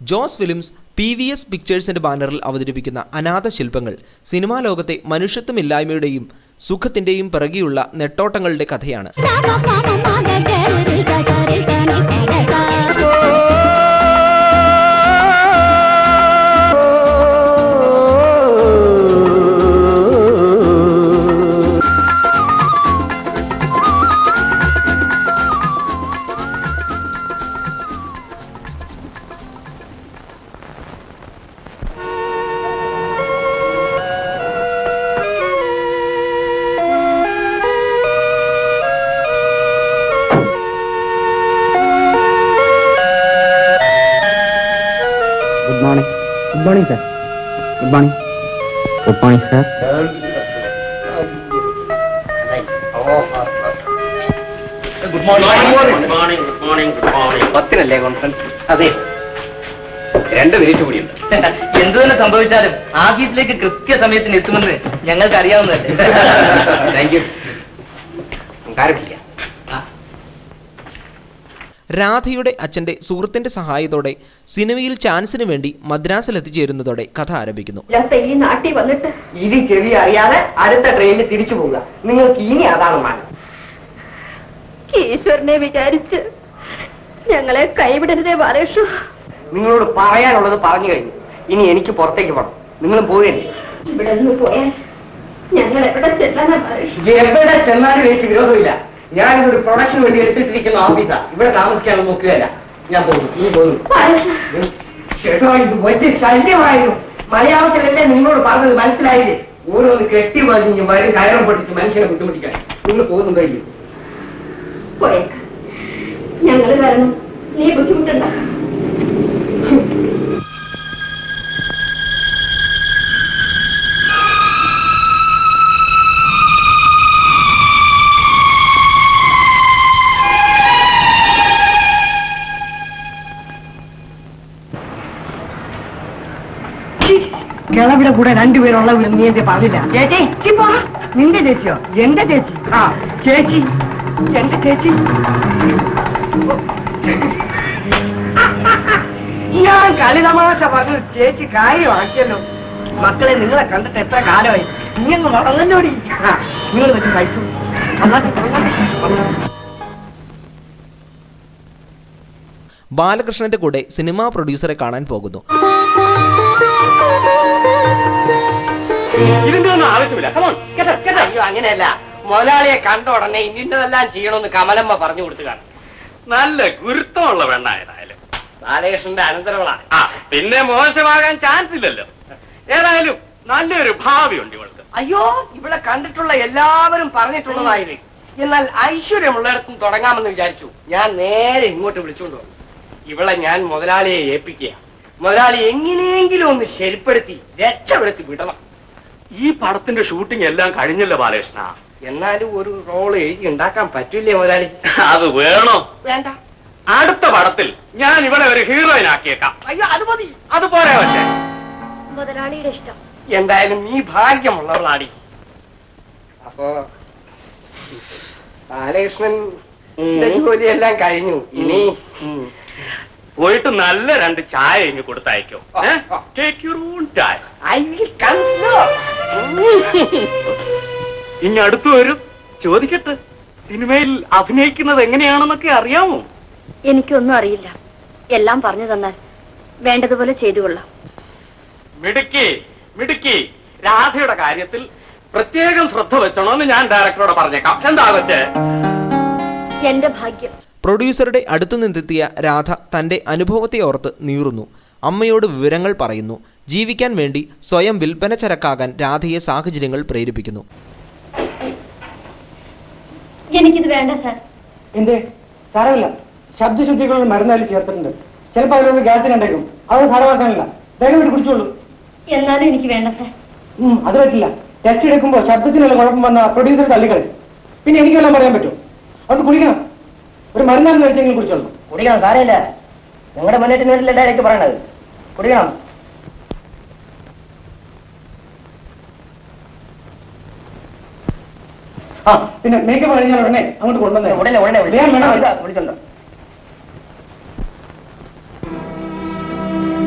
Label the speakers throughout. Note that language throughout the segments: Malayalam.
Speaker 1: Jose films P V S പിക്ചേഴ്സിന്റെ ബാനറിൽ അവതരിപ്പിക്കുന്ന അനാഥ ശില്പങ്ങൾ സിനിമാ ലോകത്തെ മനുഷ്യത്വമില്ലായ്മയുടെയും സുഖത്തിന്റെയും പിറകെയുള്ള നെട്ടോട്ടങ്ങളുടെ കഥയാണ്
Speaker 2: good morning good morning sir good morning good morning sir
Speaker 3: good morning good morning good morning good morning
Speaker 2: പത്തിനല്ലേ കോൺഫറൻസ്
Speaker 3: അതെ രണ്ട് മിനിറ്റ് കൂടിയുണ്ട്
Speaker 2: എന്തു തന്നെ സംഭവിച്ചാലും ആഫീസിലേക്ക് കൃത്യസമയത്തിന് എത്തുമെന്ന് ഞങ്ങൾക്ക് അറിയാവുന്നതല്ലേ
Speaker 3: താങ്ക് യു കാര്യമില്ല
Speaker 1: രാധയുടെ അച്ഛന്റെ സുഹൃത്തിന്റെ സഹായത്തോടെ സിനിമയിൽ ചാൻസിന് വേണ്ടി മദ്രാസിൽ എത്തിച്ചേരുന്നതോടെ കഥ ആരംഭിക്കുന്നു
Speaker 4: ലത്ത ഈ നാട്ടിൽ വന്നിട്ട്
Speaker 2: ഇത് ചെവി അറിയാതെ അടുത്ത ട്രെയിനിൽ തിരിച്ചു പോവുക നിങ്ങൾക്ക് ഇനി അതാണ് മാനം
Speaker 4: ഈശ്വരനെ വിചാരിച്ച് ഞങ്ങളെ കൈവിടരുതേ ബാലേഷു
Speaker 2: നിങ്ങളോട് പറയാനുള്ളത് പറഞ്ഞു കഴിഞ്ഞു ഇനി എനിക്ക് പുറത്തേക്ക് പോകണം നിങ്ങൾ പോകല്ലേ
Speaker 4: ഇവിടെ നിന്ന് പോയാൽ ഞങ്ങൾ എവിടെ ചെല്ലാനാ ബാലേഷു
Speaker 2: എവിടെ ചെന്നാലും എനിക്ക് വിരോധമില്ല ഞാനിതൊരു പ്രൊഡക്ഷൻ വേണ്ടി എടുത്തിട്ടിരിക്കുന്ന ഓഫീസാ ഇവിടെ താമസിക്കാനൊന്നും നോക്കുകയല്ല ഞാൻ പോകുന്നു നീ പോകുന്നു
Speaker 4: ബാലേഷു
Speaker 2: ചേട്ടോ ഇത് വലിയ ശല്യമായിരുന്നു മലയാളത്തിലല്ലേ നിങ്ങളോട് പറഞ്ഞത് മനസ്സിലായില്ലേ ഓരോന്ന് കെട്ടി പതിഞ്ഞ് വരും കയറും പൊട്ടിച്ച് മനുഷ്യനെ ബുദ്ധിമുട്ടിക്കാൻ നിങ്ങൾ പോകുന്നുണ്ടോ
Speaker 4: പോയേക്കാം ഞങ്ങൾ കാരണം നീ ബുദ്ധിമുട്ടുണ്ട
Speaker 2: കിളവിടെ കൂടെ രണ്ടുപേരുള്ള നീ എന്റെ പറഞ്ഞില്ല ചേച്ചി ചി പോ. നിന്റെ ചേച്ചിയോ എന്റെ ചേച്ചി ആ ചേച്ചി എന്റെ ചേച്ചി ഞാൻ കളി തമാശ പറഞ്ഞു ചേച്ചി കാര്യമാക്കിയല്ലോ മക്കളെ നിങ്ങളെ കണ്ടിട്ട് എത്ര കാലമായി നീ അങ്ങ് വളർന്നല്ലോടി ആ നിങ്ങൾ വെച്ച് കഴിച്ചു വന്നാട്ടെ, വന്നാട്ടെ.
Speaker 1: ബാലകൃഷ്ണന്റെ കൂടെ സിനിമാ പ്രൊഡ്യൂസറെ കാണാൻ പോകുന്നു
Speaker 3: ഇതിന്റെ ഒന്നും ആവശ്യമില്ല Come on, get up, get up.
Speaker 2: അയ്യോ അങ്ങനെയല്ല മുതലാളിയെ കണ്ട ഉടനെ ഇന്നതെല്ലാം ചെയ്യണമെന്ന് കമലമ്മ പറഞ്ഞു കൊടുത്തു കാണും
Speaker 3: നല്ല ഗുരുത്വമുള്ള പെണ്ണായതായാലും
Speaker 2: ബാലകൃഷ്ണന്റെ അനന്തരവളാണ്
Speaker 3: ആ പിന്നെ മോശമാകാൻ ചാൻസ് ഇല്ലല്ലോ ഏതായാലും നല്ലൊരു ഭാവിയുണ്ട് ഇവൾക്ക്
Speaker 2: അയ്യോ ഇവിടെ കണ്ടിട്ടുള്ള എല്ലാവരും പറഞ്ഞിട്ടുള്ളതായത് എന്നാൽ ഐശ്വര്യമുള്ളിടത്തും തുടങ്ങാമെന്ന് വിചാരിച്ചു ഞാൻ നേരെ ഇങ്ങോട്ട് വിളിച്ചുകൊണ്ട് വന്നു ഇവളെ ഞാൻ മുതലാളിയെ ഏൽപ്പിക്കുക മുതലാളി എങ്ങനെയെങ്കിലും ഒന്ന് ശരിപ്പെടുത്തി രക്ഷപ്പെടുത്തി വിടണം
Speaker 3: ഈ പടത്തിന്റെ ഷൂട്ടിംഗ് എല്ലാം കഴിഞ്ഞല്ലോ ബാലകൃഷ്ണ
Speaker 2: എന്നാലും ഒരു റോള് എഴുതി ഉണ്ടാക്കാൻ പറ്റില്ലേ മുതലാളി
Speaker 3: അത് വേണോ
Speaker 2: വേണ്ട
Speaker 3: അടുത്ത പടത്തിൽ ഞാൻ ഇവിടെ ഒരു ഹീറോയിൻ ആക്കിയേക്കാം
Speaker 2: അയ്യോ അത് മതി
Speaker 3: അത് പോരാ പക്ഷേ
Speaker 4: മുതലാളിയുടെ ഇഷ്ടം
Speaker 2: എന്തായാലും നീ ഭാഗ്യമുള്ളവളാടി അപ്പോ ബാലകൃഷ്ണൻ ജോലിയെല്ലാം കഴിഞ്ഞു ഇനി
Speaker 3: ഉം. പോയിട്ട് നല്ല രണ്ട് ചായ ഇങ്ങ് കൊടുത്തയക്കോ
Speaker 2: ആ, ആ.
Speaker 3: Take your own time
Speaker 2: I will consider
Speaker 3: ഇനി അടുത്ത് വരും ചോദിക്കട്ടെ സിനിമയിൽ അഭിനയിക്കുന്നത് എങ്ങനെയാണെന്നൊക്കെ അറിയാമോ
Speaker 4: എനിക്കൊന്നും അറിയില്ല എല്ലാം പറഞ്ഞു തന്നാൽ വേണ്ടതുപോലെ ചെയ്തു കൊള്ളാം
Speaker 3: മിടുക്കി മിടുക്കി രാധയുടെ കാര്യത്തിൽ പ്രത്യേകം ശ്രദ്ധ വെച്ചോണമെന്ന് ഞാൻ ഡയറക്ടറോട് പറഞ്ഞേക്കാം എന്താ കൊച്ചേ
Speaker 4: എന്റെ ഭാഗ്യം
Speaker 1: പ്രൊഡ്യൂസറുടെ അടുത്തു നിന്നെത്തിയ രാധ തന്റെ അനുഭവത്തെ ഓർത്ത് നീറുന്നു അമ്മയോട് വിവരങ്ങൾ പറയുന്നു ജീവിക്കാൻ വേണ്ടി സ്വയം വിൽപ്പന ചരക്കാകാൻ രാധയെ സാഹചര്യങ്ങൾ പ്രേരിപ്പിക്കുന്നു
Speaker 4: എനിക്കിത് വേണ്ട സാർ
Speaker 5: എന്തേ സാരമില്ല ശബ്ദശുദ്ധികളുടെ മരുന്നായാലും ചേർത്തിട്ടുണ്ട് ചിലപ്പോൾ അതിലൊന്ന് ഗ്യാസിന് ഉണ്ടേക്കും അത് സാരമാക്കാനില്ല ധൈര്യമായിട്ട് കുടിച്ചോളൂ
Speaker 4: എന്നാലും എനിക്ക് വേണ്ട സാർ
Speaker 5: ഉം, അത് പറ്റില്ല ടെസ്റ്റ് എടുക്കുമ്പോൾ ശബ്ദത്തിനുള്ള കുഴപ്പം വന്ന പ്രൊഡ്യൂസർ തള്ളിക്കളയും പിന്നെ എനിക്ക് വല്ലതും പറയാൻ പറ്റും അത് കുടിക്കണം ഒരു മരുന്നാണ് കഴിച്ചെങ്കിലും കുടിച്ചോളൂ
Speaker 2: കുടിക്കണം സാരമില്ല നിങ്ങളുടെ മുന്നേറ്റം വേണ്ടിയില്ല ഡയറക്റ്റ് പറയണത് കുടിക്കണം
Speaker 5: ആ പിന്നെ മേക്കപ്പ് കഴിഞ്ഞാൽ ഉടനെ അങ്ങോട്ട് കൊണ്ടുവന്നേ
Speaker 2: ഉടനെ ഉടനെ
Speaker 5: വേഗം വേണം
Speaker 2: വിളിച്ചോണ്ടോ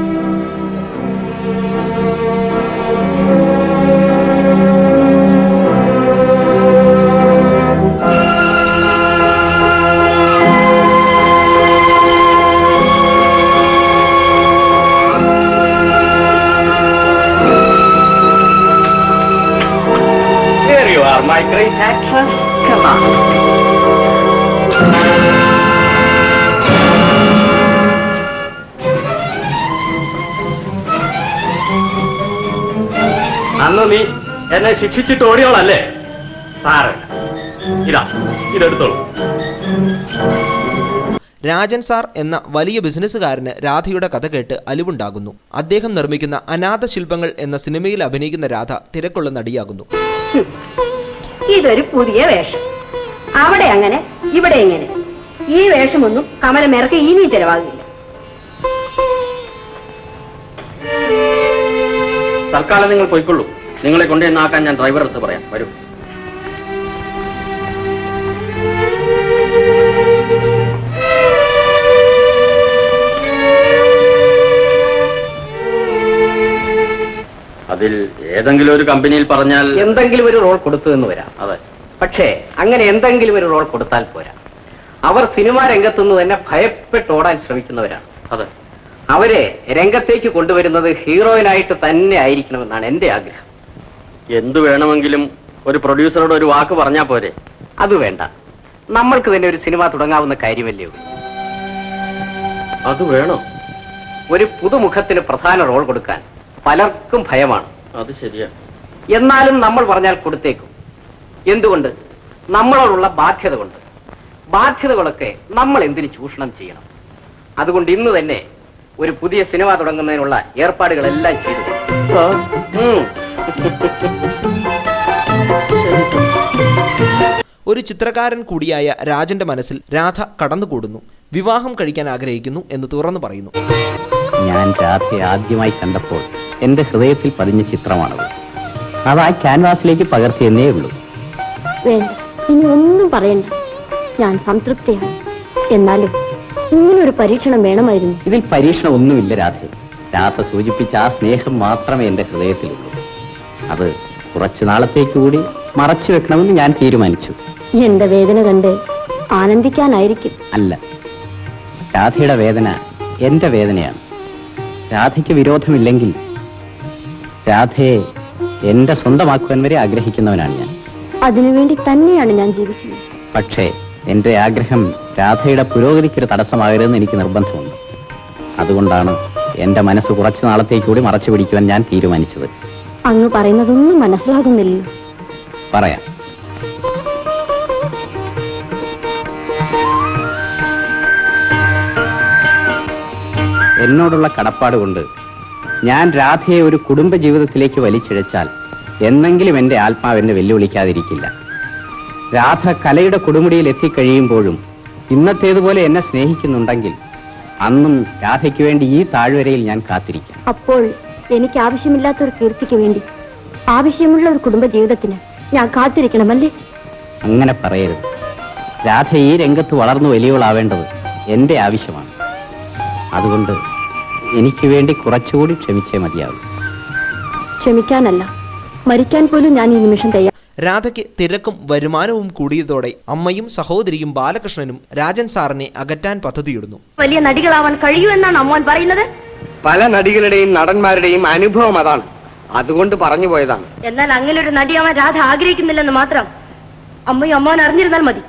Speaker 2: എടുക്കണ്ട
Speaker 3: അന്ന് നീ എന്നെ ശിക്ഷിച്ചിട്ട് ഓടിയോളല്ലേ സാരമില്ല ഇതാ ഇതെടുത്തോളൂ
Speaker 1: രാജൻ സാർ എന്ന വലിയ ബിസിനസ്സുകാരന് രാധയുടെ കഥ കേട്ട് അലിവുണ്ടാകുന്നു അദ്ദേഹം നിർമ്മിക്കുന്ന അനാഥ ശില്പങ്ങൾ എന്ന സിനിമയിൽ അഭിനയിക്കുന്ന രാധ തിരക്കുള്ള നടിയാകുന്നു
Speaker 6: ഇതൊരു പുതിയ വേഷം അവിടെ അങ്ങനെ ഇവിടെ എങ്ങനെ ഈ വേഷമൊന്നും കമലമേർക്ക് ഇനി ചെലവാകില്ല
Speaker 3: തൽക്കാലം നിങ്ങൾ പോയിക്കൊള്ളൂ നിങ്ങളെ കൊണ്ടുവന്നാക്കാൻ ഞാൻ ഡ്രൈവർ അടുത്ത് പറയാം വരൂ അതിൽ ഏതെങ്കിലും ഒരു കമ്പനിയിൽ പറഞ്ഞാൽ
Speaker 2: എന്തെങ്കിലും ഒരു റോൾ കൊടുത്തു എന്ന് വരാം
Speaker 3: അതെ
Speaker 2: പക്ഷേ അങ്ങനെ എന്തെങ്കിലും ഒരു റോൾ കൊടുത്താൽ പോരാ അവർ സിനിമാ രംഗത്തുനിന്ന് തന്നെ ഭയപ്പെട്ട് ഓടാൻ ശ്രമിക്കുന്നവരാണ്
Speaker 3: അതെ
Speaker 2: അവരെ രംഗത്തേക്ക് കൊണ്ടുവരുന്നത് ഹീറോയിനായിട്ട് തന്നെ ആയിരിക്കണമെന്നാണ് എന്റെ ആഗ്രഹം
Speaker 3: എന്തു വേണമെങ്കിലും ഒരു പ്രൊഡ്യൂസറോട് ഒരു വാക്ക് പറഞ്ഞാൽ പോരെ
Speaker 2: അത് വേണ്ട നമ്മൾക്ക് തന്നെ ഒരു സിനിമ തുടങ്ങാവുന്ന കാര്യമല്ലേ ഉള്ളൂ
Speaker 3: അത് വേണോ
Speaker 2: ഒരു പുതുമുഖത്തിന് പ്രധാന റോൾ കൊടുക്കാൻ പലർക്കും ഭയമാണ്
Speaker 3: അത് ശരിയാ
Speaker 2: എന്നാലും നമ്മൾ പറഞ്ഞാൽ കൊടുത്തേക്കും എന്തുകൊണ്ട് നമ്മളോടുള്ള ബാധ്യത കൊണ്ട് ബാധ്യതകളൊക്കെ നമ്മൾ എന്തിന് ചൂഷണം ചെയ്യണം അതുകൊണ്ട് ഇന്ന് തന്നെ ഒരു പുതിയ സിനിമ തുടങ്ങുന്നതിനുള്ള ഏർപ്പാടുകളെല്ലാം ചെയ്തു ഉം.
Speaker 1: ഒരു ചിത്രകാരൻ കൂടിയായ രാജന്റെ മനസ്സിൽ രാധ കടന്നുകൂടുന്നു വിവാഹം കഴിക്കാൻ ആഗ്രഹിക്കുന്നു എന്ന് തുറന്നു പറയുന്നു
Speaker 7: ഞാൻ രാധയെ ആദ്യമായി കണ്ടപ്പോൾ എന്റെ ഹൃദയത്തിൽ പതിഞ്ഞ ചിത്രമാണത് അത് ആ ക്യാൻവാസിലേക്ക് പകർത്തിയെന്നേ ഉള്ളൂ
Speaker 4: വേണ്ട ഇനി ഒന്നും പറയണ്ട ഞാൻ സംതൃപ്തിയാണ് എന്നാലും ഇങ്ങനൊരു പരീക്ഷണം വേണമായിരുന്നു
Speaker 7: ഇതിൽ പരീക്ഷണം ഒന്നുമില്ല രാധെ രാധ സൂചിപ്പിച്ച ആ സ്നേഹം മാത്രമേ എന്റെ ഹൃദയത്തിലുള്ളൂ അത് കുറച്ചു നാളത്തേക്ക് കൂടി മറച്ചു വെക്കണമെന്ന് ഞാൻ തീരുമാനിച്ചു
Speaker 4: എന്റെ വേദന കണ്ട് ആനന്ദിക്കാനായിരിക്കും
Speaker 7: അല്ല രാധയുടെ വേദന എന്റെ വേദനയാണ് രാധയ്ക്ക് വിരോധമില്ലെങ്കിൽ രാധയെ എന്റെ സ്വന്തമാക്കുവാൻ വരെ ആഗ്രഹിക്കുന്നവനാണ് ഞാൻ
Speaker 4: അതിനുവേണ്ടി തന്നെയാണ് ഞാൻ ജീവിക്കുന്നത്
Speaker 7: പക്ഷേ എന്റെ ആഗ്രഹം രാധയുടെ പുരോഗതിക്കൊരു തടസ്സമാകരുതെന്ന് എനിക്ക് നിർബന്ധമുണ്ട് അതുകൊണ്ടാണ് എന്റെ മനസ്സ് കുറച്ചു നാളത്തേക്ക് കൂടി മറച്ചു പിടിക്കുവാൻ ഞാൻ തീരുമാനിച്ചത്
Speaker 4: അങ്ങ് പറയുന്നതൊന്നും മനസ്സിലാകുന്നില്ലല്ലോ
Speaker 7: പറയാം എന്നോടുള്ള കടപ്പാട് കൊണ്ട് ഞാൻ രാധയെ ഒരു കുടുംബ ജീവിതത്തിലേക്ക് വലിച്ചിഴച്ചാൽ എന്നെങ്കിലും എന്റെ ആത്മാവ് എന്നെ വെല്ലുവിളിക്കാതിരിക്കില്ല രാധ കലയുടെ കൊടുമുടിയിൽ എത്തിക്കഴിയുമ്പോഴും ഇന്നത്തേതുപോലെ എന്നെ സ്നേഹിക്കുന്നുണ്ടെങ്കിൽ അന്നും രാധയ്ക്ക് വേണ്ടി ഈ താഴ്വരയിൽ ഞാൻ കാത്തിരിക്കും
Speaker 4: അപ്പോൾ എനിക്ക് ആവശ്യമില്ലാത്തൊരു കീർത്തിക്ക് വേണ്ടി ആവശ്യമുള്ള ഒരു കുടുംബ ജീവിതത്തിന് ഞാൻ കാത്തിരിക്കണമല്ലേ
Speaker 7: അങ്ങനെ പറയരുത് രാധ ഈ രംഗത്ത് വളർന്നു വലിയവളാവേണ്ടത് എന്റെ ആവശ്യമാണ് അതുകൊണ്ട് എനിക്ക് വേണ്ടി കുറച്ചുകൂടി ക്ഷമിച്ചേ മതിയാവും
Speaker 4: ക്ഷമിക്കാനല്ല മരിക്കാൻ പോലും ഞാൻ ഈ നിമിഷം തയ്യാർ
Speaker 1: രാധയ്ക്ക് തിരക്കും വരുമാനവും കൂടിയതോടെ അമ്മയും സഹോദരിയും ബാലകൃഷ്ണനും രാജൻ സാറിനെ അകറ്റാൻ പദ്ധതിയിടുന്നു
Speaker 6: വലിയ നടികളാവാൻ കഴിയൂ എന്നാണ് അമ്മോൻ പറയുന്നത്
Speaker 2: പല നടികളുടെയും നടന്മാരുടെയും അനുഭവം അതാണ് അതുകൊണ്ട് പറഞ്ഞു പോയതാണ്
Speaker 6: എന്നാൽ അങ്ങനെ ഒരു നടിയാവാൻ രാധ ആഗ്രഹിക്കുന്നില്ലെന്ന് മാത്രം അമ്മയും അമ്മാവൻ അറിഞ്ഞിരുന്നാൽ മതി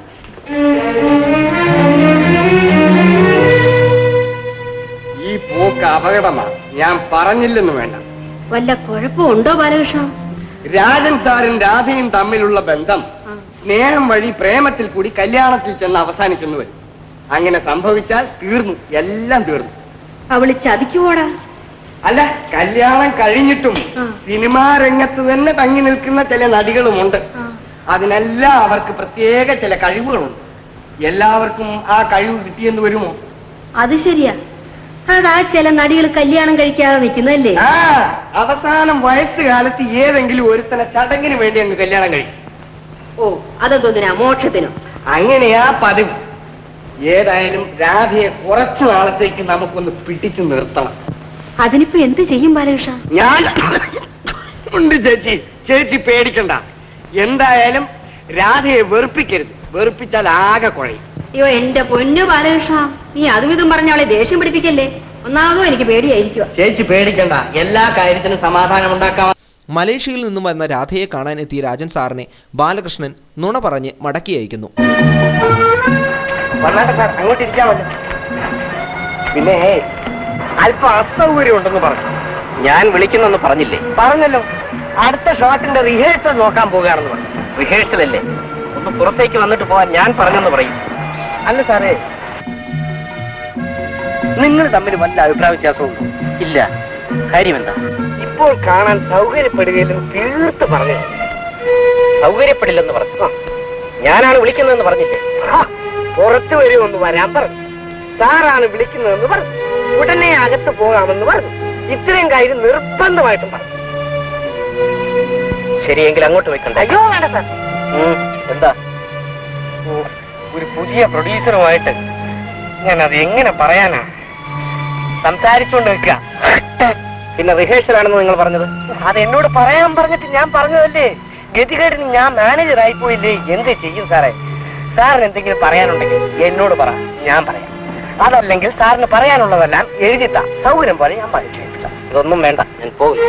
Speaker 2: ഈ പോക്ക് അപകടമാണ് ഞാൻ പറഞ്ഞില്ലെന്ന് വേണ്ട
Speaker 6: വല്ല കുഴപ്പമുണ്ടോ ബാലകൃഷ്ണ
Speaker 2: രാജൻ സാറും രാധയും തമ്മിലുള്ള ബന്ധം സ്നേഹം വഴി പ്രേമത്തിൽ കൂടി കല്യാണത്തിൽ ചെന്ന് അവസാനിച്ചെന്ന് വരും അങ്ങനെ സംഭവിച്ചാൽ തീർന്നു എല്ലാം തീർന്നു
Speaker 6: അവള് ചതിക്കുവോടാ
Speaker 2: അല്ല കല്യാണം കഴിഞ്ഞിട്ടും സിനിമാ രംഗത്ത് തന്നെ തങ്ങി നിൽക്കുന്ന ചില നടികളുമുണ്ട് അതിനെല്ലാം അവർക്ക് പ്രത്യേക ചില കഴിവുകളുണ്ട് എല്ലാവർക്കും ആ കഴിവ് കിട്ടിയെന്ന് വരുമോ
Speaker 6: അത് ശരിയാ അതാ ചില നടികൾ കല്യാണം കഴിക്കാതെ നിൽക്കുന്നല്ലേ
Speaker 2: ആ അവസാനം വയസ്സുകാലത്ത് ഏതെങ്കിലും ഒരുത്തനെ ചടങ്ങിന് വേണ്ടി അങ്ങ് കല്യാണം കഴിക്കും
Speaker 6: ഓ അതെന്തിനാ മോക്ഷത്തിനോ
Speaker 2: അങ്ങനെയാ പതിവ് ഏതായാലും രാധയെ കുറച്ചു നാളത്തേക്ക് നമുക്കൊന്ന് പിടിച്ചു നിർത്തണം
Speaker 6: അതിനിപ്പോ എന്ത് ചെയ്യും ബാലകൃഷ്ണ
Speaker 2: ഞാൻ ഉണ്ട് ചേച്ചി ചേച്ചി പേടിക്കണ്ട എന്തായാലും രാധയെ വെറുപ്പിക്കരുത് വെറുപ്പിച്ചാൽ ആകെ കുഴയും
Speaker 6: അയ്യോ എന്റെ പൊന്നു ബാലകൃഷ്ണ നീ അതും ഇതും പറഞ്ഞ അവളെ ദേഷ്യം പിടിപ്പിക്കല്ലേ ഒന്നാമതോ എനിക്ക് പേടിയായിരിക്കുക
Speaker 2: ചേച്ചി പേടിക്കണ്ട എല്ലാ കാര്യത്തിനും സമാധാനം ഉണ്ടാക്കാം
Speaker 1: മലേഷ്യയിൽ നിന്നും വന്ന രാധയെ കാണാൻ എത്തിയ രാജൻ സാറിനെ ബാലകൃഷ്ണൻ നുണ പറഞ്ഞ് മടക്കി അയക്കുന്നു
Speaker 2: വന്നാട്ടെ സാർ അങ്ങോട്ട് ഇരിക്കാമല്ലോ പിന്നെ അല്പം അസൗകര്യം ഉണ്ടെന്ന് പറഞ്ഞു
Speaker 7: ഞാൻ വിളിക്കുന്നെന്ന് പറഞ്ഞില്ലേ
Speaker 2: പറഞ്ഞല്ലോ അടുത്ത ഷോട്ടിന്റെ റിഹേഴ്സൽ നോക്കാൻ പോകുകയാണെന്ന് പറഞ്ഞു
Speaker 7: റിഹേഴ്സൽ അല്ലേ ഒന്ന് പുറത്തേക്ക് വന്നിട്ട് പോവാൻ ഞാൻ പറഞ്ഞെന്ന് പറയും
Speaker 2: അല്ല സാറേ നിങ്ങൾ തമ്മിൽ വല്ല അഭിപ്രായ വ്യത്യാസമുണ്ടോ
Speaker 7: ഇല്ല കാര്യമെന്താ
Speaker 2: ഇപ്പോൾ കാണാൻ സൗകര്യപ്പെടുകയില്ലെന്ന് തീർത്ത് പറഞ്ഞു
Speaker 7: സൗകര്യപ്പെടില്ലെന്ന് പറഞ്ഞു ഞാനാണ് വിളിക്കുന്നതെന്ന് പറഞ്ഞില്ലേ
Speaker 2: പുറത്തു വരുമെന്ന് വരാൻ പറഞ്ഞു സാറാണ് വിളിക്കുന്നതെന്ന് പറഞ്ഞു ഉടനെ അകത്ത് പോകാമെന്ന് പറഞ്ഞു ഇത്രയും കാര്യം നിർബന്ധമായിട്ടും പറഞ്ഞു
Speaker 7: ശരിയെങ്കിൽ അങ്ങോട്ട് പോയിക്കണ്ടേ
Speaker 2: അയ്യോ വേണ്ട സാർ
Speaker 7: ഉം, എന്താ
Speaker 2: ഓ, ഒരു പുതിയ പ്രൊഡ്യൂസറുമായിട്ട് ഞാൻ അത് എങ്ങനെ പറയാനാ സംസാരിച്ചുകൊണ്ട് നിൽക്കുക
Speaker 7: പിന്നെ റിഹേഴ്സൽ ആണെന്ന് നിങ്ങൾ പറഞ്ഞത്
Speaker 2: അത് എന്നോട് പറയാൻ പറഞ്ഞിട്ട് ഞാൻ പറഞ്ഞതല്ലേ ഗതികേടിന് ഞാൻ മാനേജർ ആയിപ്പോയില്ലേ എന്ത് ചെയ്യും സാറേ സാറിന് എന്തെങ്കിലും പറയാനുണ്ടെങ്കിൽ എന്നോട് പറ ഞാൻ പറയാം അതല്ലെങ്കിൽ സാറിന് പറയാനുള്ളതെല്ലാം എഴുതിത്താ സൗകര്യം പോലെ ഞാൻ വായിച്ചു കേൾപ്പിക്കാം.
Speaker 7: ഇതൊന്നും വേണ്ട ഞാൻ പോകുന്നു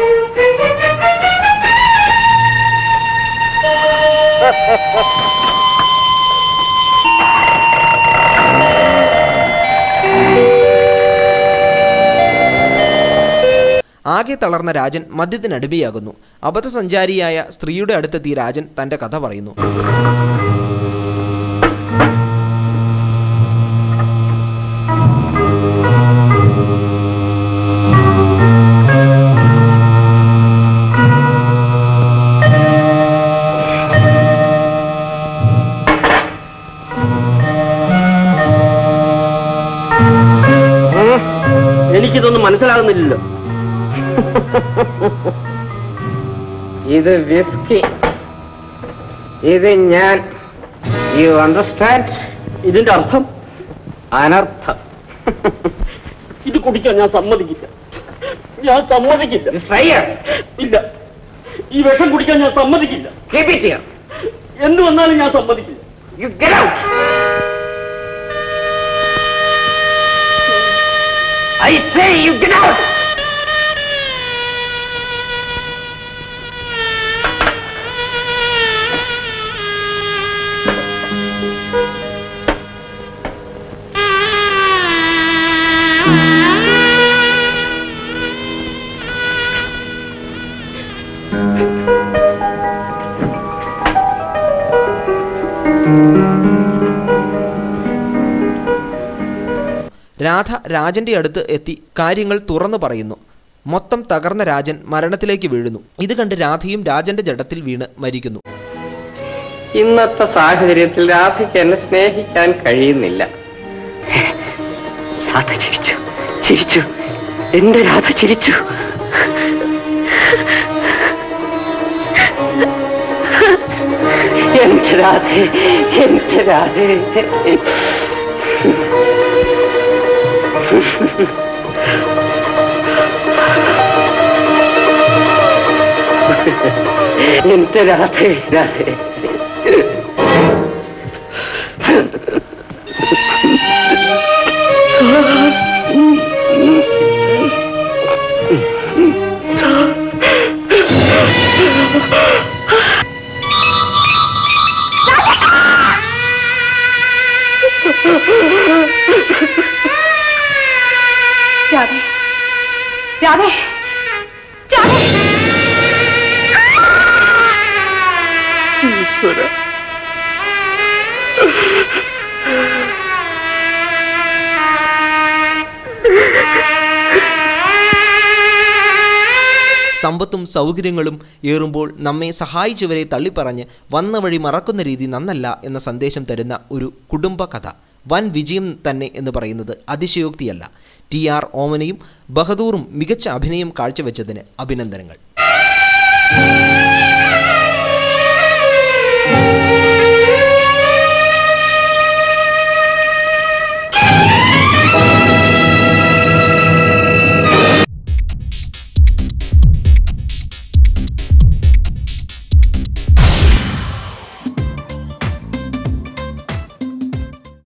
Speaker 1: ആകെ തളർന്ന രാജൻ മദ്യത്തിനടിമയാകുന്നു അബദ്ധസഞ്ചാരിയായ സ്ത്രീയുടെ അടുത്തെത്തിയ രാജൻ തന്റെ കഥ പറയുന്നു
Speaker 7: എനിക്കിതൊന്നും മനസ്സിലാകുന്നില്ലല്ലോ
Speaker 2: ഇത് വിസ്കി ഇത് ഞാൻ യു അണ്ടർസ്റ്റാൻഡ്
Speaker 7: ഇതിന്റെ അർത്ഥം
Speaker 2: അനർത്ഥം
Speaker 3: ഇത് കുടിക്കാൻ ഞാൻ സമ്മതിക്കില്ല ഞാൻ സമ്മതിക്കില്ല ഇല്ല ഈ വിഷം കുടിക്കാൻ ഞാൻ സമ്മതിക്കില്ല
Speaker 2: കീപ് ഇറ്റ് ഹിയർ
Speaker 3: എന്ത് വന്നാലും ഞാൻ സമ്മതിക്കില്ല
Speaker 2: you get out I say you get out
Speaker 1: Radha രാജന്റെ അടുത്ത് എത്തി കാര്യങ്ങൾ തുറന്നു പറയുന്നു മൊത്തം തകർന്ന രാജൻ മരണത്തിലേക്ക് വീഴുന്നു ഇത് കണ്ട് രാധയും രാജന്റെ ജഡത്തിൽ വീണ് മരിക്കുന്നു
Speaker 2: ഇന്നത്തെ സാഹചര്യത്തിൽ രാധയ്ക്ക് എന്നെ സ്നേഹിക്കാൻ കഴിയുന്നില്ല
Speaker 7: രാധ ചിരിച്ചു ചിരിച്ചു എന്റെ രാധ ചിരിച്ചു
Speaker 2: എന്റെ രാധേ എന്റെ രാധേ എന്റെ രാധേ രാധേ
Speaker 6: രാധേ രാധേ രാധേ
Speaker 1: സമ്പത്തും സൗകര്യങ്ങളും ഏറുമ്പോൾ നമ്മെ സഹായിച്ചവരെ തള്ളിപ്പറഞ്ഞ് വന്ന വഴി മറക്കുന്ന രീതി നന്നല്ല എന്ന സന്ദേശം തരുന്ന ഒരു കുടുംബ കഥ വൻ വിജയം തന്നെ എന്ന് പറയുന്നത് അതിശയോക്തിയല്ല ടി ആർ ഓമനയും ബഹദൂറും മികച്ച അഭിനയം കാഴ്ചവെച്ചതിന് അഭിനന്ദനങ്ങൾ